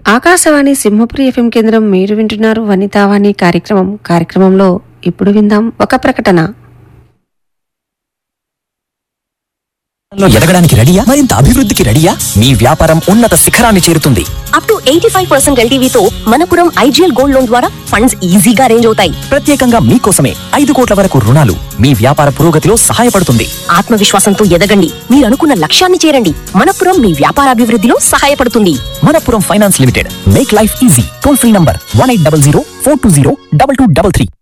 Akashvani Simhapuri FM కేంద్రం మీరు వింటున్నారు వనితావాణి కార్యక్రమం కార్యక్రమంలో ఇప్పుడు విందాం ఒక ప్రకటన లో ఎదగడానికి రెడీయా మరింత అభివృద్ధికి రెడీయా మీ వ్యాపారం ఉన్నత శిఖరాన్ని చేరుతుంది up to eighty five percent ఎల్టీవీతో మనపురం ఐజీఎల్ గోల్డ్ లోన్ ద్వారా ఫండ్స్ ఈజీగా అరేంజ్ అవుతాయి ప్రత్యేకంగా మీకోసమే ఐదు కోట్ల వరకు రుణాలు మీ వ్యాపార పురోగతిలో సహాయపడుతుంది ఆత్మవిశ్వాసంతో ఎదగండి మీరు అనుకున్న లక్ష్యాన్ని చేరండి మనపురం మీ వ్యాపార అభివృద్ధిలో సహాయపడుతుంది Manappuram finance limited make life easy toll free number one eight double zero four two zero double two double three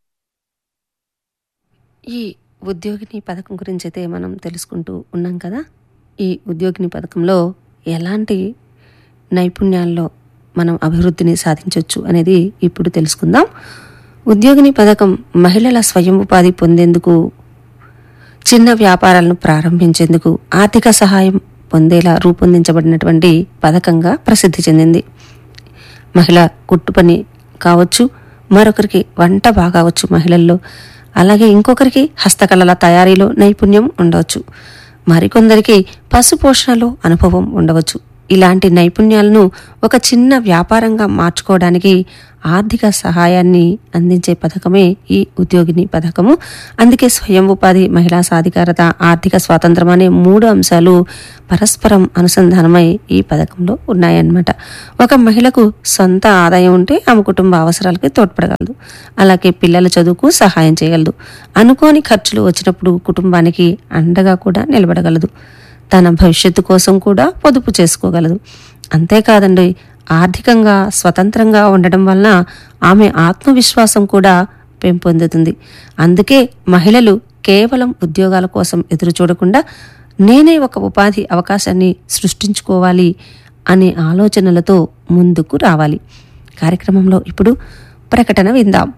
ఈ ఉద్యోగిని పథకం గురించి అయితే మనం తెలుసుకుంటూ ఉన్నాం కదా ఈ ఉద్యోగిని పథకంలో ఎలాంటి నైపుణ్యాల్లో మనం అభివృద్ధిని సాధించవచ్చు అనేది ఇప్పుడు తెలుసుకుందాం ఉద్యోగిని పథకం మహిళల స్వయం ఉపాధి పొందేందుకు చిన్న వ్యాపారాలను ప్రారంభించేందుకు ఆర్థిక సహాయం పొందేలా రూపొందించబడినటువంటి పథకంగా ప్రసిద్ధి చెందింది మహిళ కుట్టు పని కావచ్చు మరొకరికి వంట బాగావచ్చు మహిళల్లో అలాగే ఇంకొకరికి హస్తకళల తయారీలో నైపుణ్యం ఉండవచ్చు మరికొందరికి పశు పోషణలో అనుభవం ఉండవచ్చు ఇలాంటి నైపుణ్యాలను ఒక చిన్న వ్యాపారంగా మార్చుకోవడానికి ఆర్థిక సహాయాన్ని అందించే పథకమే ఈ ఉద్యోగిని పథకము అందుకే స్వయం ఉపాధి మహిళా సాధికారత ఆర్థిక స్వాతంత్రం అనే మూడు అంశాలు పరస్పరం అనుసంధానమై ఈ పథకంలో ఉన్నాయన్నమాట ఒక మహిళకు సొంత ఆదాయం ఉంటే ఆమె కుటుంబ అవసరాలకి తోడ్పడగలదు అలాగే పిల్లల చదువుకు సహాయం చేయగలదు అనుకోని ఖర్చులు వచ్చినప్పుడు కుటుంబానికి అండగా కూడా నిలబడగలదు తన భవిష్యత్తు కోసం కూడా పొదుపు చేసుకోగలదు అంతేకాదండి ఆర్థికంగా స్వతంత్రంగా ఉండడం వలన ఆమె ఆత్మవిశ్వాసం కూడా పెంపొందుతుంది అందుకే మహిళలు కేవలం ఉద్యోగాల కోసం ఎదురు చూడకుండా నేనే ఒక ఉపాధి అవకాశాన్ని సృష్టించుకోవాలి అనే ఆలోచనలతో ముందుకు రావాలి కార్యక్రమంలో ఇప్పుడు ప్రకటన విందాం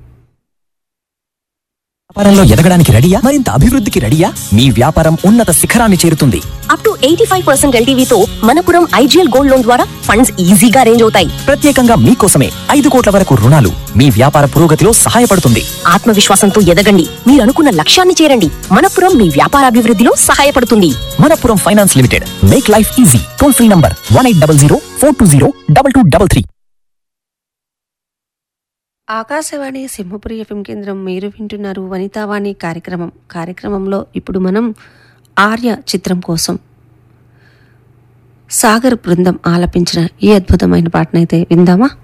వ్యాపారంలో ఎదగడానికి రెడీయా మరింత అభివృద్ధికి రెడీయా మీ వ్యాపారం ఉన్నత శిఖరాన్ని చేరుతుంది up to eighty five percent ఎల్టీవీతో మనపురం ఐజీఎల్ గోల్డ్ లోన్ ద్వారా ఫండ్స్ ఈజీగా అరేంజ్ అవుతాయి ప్రత్యేకంగా మీకోసమే ఐదు కోట్ల వరకు రుణాలు మీ వ్యాపార పురోగతిలో సహాయపడుతుంది ఆత్మవిశ్వాసంతో ఎదగండి మీరు అనుకున్న లక్ష్యాన్ని చేరండి మనపురం మీ వ్యాపార అభివృద్ధిలో సహాయపడుతుంది Manappuram finance limited make life easy toll free number one eight double zero four two zero double two double three Akashvani Simhapuri FM కేంద్రం మీరు వింటున్నారు వనితావాణి కార్యక్రమం కార్యక్రమంలో ఇప్పుడు మనం ఆర్య చిత్రం కోసం సాగర్ బృందం ఆలపించిన ఈ అద్భుతమైన పాటనైతే విందామా